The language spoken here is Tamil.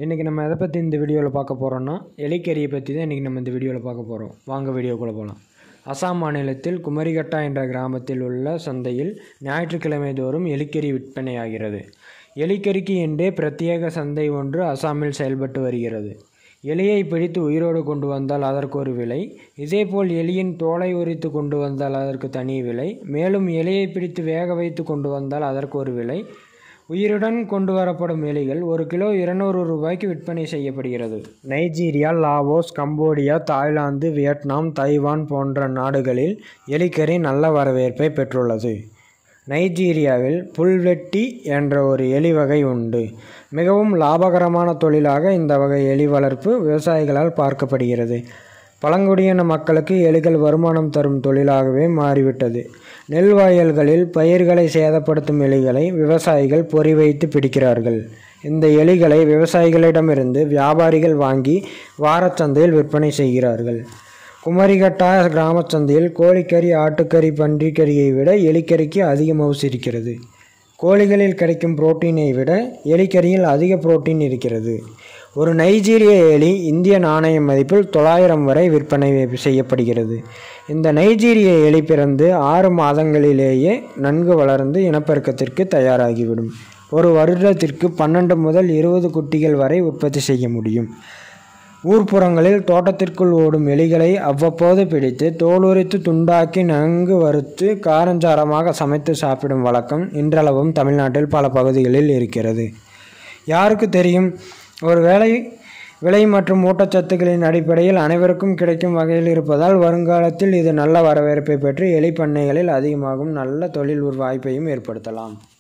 இன்றைக்கி நம்ம எதை பற்றி இந்த வீடியோவில் பார்க்க போகிறோன்னா எலிக்கறியை பற்றி தான் இன்றைக்கி நம்ம இந்த வீடியோவில் பார்க்க போகிறோம் வாங்க வீடியோக்குள்ளே போகலாம் அசாம் மாநிலத்தில் குமரிகட்டா என்ற கிராமத்தில் உள்ள சந்தையில் ஞாயிற்றுக்கிழமை தோறும் எலிக்கறி விற்பனையாகிறது எலிக்கறிக்கு என்றே பிரத்யேக சந்தை ஒன்று அசாமில் செயல்பட்டு வருகிறது எலியை பிடித்து உயிரோடு கொண்டு வந்தால் அதற்கு ஒரு விலை இதேபோல் எலியின் தோலை உரித்து கொண்டு வந்தால் அதற்கு தனி விலை மேலும் எலியை பிடித்து வேக வைத்து கொண்டு வந்தால் அதற்கு ஒரு விலை உயிருடன் கொண்டு வரப்படும் எலிகள் ஒரு கிலோ இருநூறு ரூபாய்க்கு விற்பனை செய்யப்படுகிறது Nigeria Laos Cambodia Thailand Vietnam Taiwan போன்ற நாடுகளில் எலிக்கறி நல்ல வரவேற்பை பெற்றுள்ளது நைஜீரியாவில் புல்வெட்டி என்ற ஒரு எலி வகை உண்டு மிகவும் லாபகரமான தொழிலாக இந்த வகை எலி வளர்ப்பு விவசாயிகளால் பார்க்கப்படுகிறது பழங்குடியின மக்களுக்கு எலிகள் வருமானம் தரும் தொழிலாகவே மாறிவிட்டது நெல் வயல்களில் பயிர்களை சேதப்படுத்தும் எலிகளை விவசாயிகள் பொறி வைத்து பிடிக்கிறார்கள் இந்த எலிகளை விவசாயிகளிடமிருந்து வியாபாரிகள் வாங்கி வாரச்சந்தையில் விற்பனை செய்கிறார்கள் குமரிகட்டா கிராமச் சந்தையில் கோழிக்கறி ஆட்டுக்கறி பன்றிக்கறியை விட எலிக்கறிக்கு அதிக மவுசு இருக்கிறது கோழிகளில் கிடைக்கும் புரோட்டீனை விட எலிக்கறியில் அதிக புரோட்டீன் இருக்கிறது ஒரு நைஜீரிய எலி இந்திய நாணய மதிப்பில் தொள்ளாயிரம் வரை விற்பனை செய்யப்படுகிறது இந்த நைஜீரிய எலி பிறந்து ஆறு மாதங்களிலேயே நன்கு வளர்ந்து இனப்பெருக்கத்திற்கு தயாராகிவிடும் ஒரு வருடத்திற்கு பன்னெண்டு முதல் இருபது குட்டிகள் வரை உற்பத்தி செய்ய முடியும் ஊர்ப்புறங்களில் தோட்டத்திற்குள் ஓடும் எலிகளை அவ்வப்போது பிடித்து தோலுரித்து துண்டாக்கி நன்கு வறுத்து காரஞ்சாரமாக சமைத்து சாப்பிடும் வழக்கம் இன்றளவும் தமிழ்நாட்டில் பல பகுதிகளில் இருக்கிறது யாருக்கு தெரியும் ஒரு வேளை விலை மற்றும் ஊட்டச்சத்துக்களின் அடிப்படையில் அனைவருக்கும் கிடைக்கும் வகையில் இருப்பதால் வருங்காலத்தில் இது நல்ல வரவேற்பை பெற்று எலி பண்ணைகளில் அதிகமாகும் நல்ல தொழில் வாய்ப்பையும் ஏற்படுத்தலாம்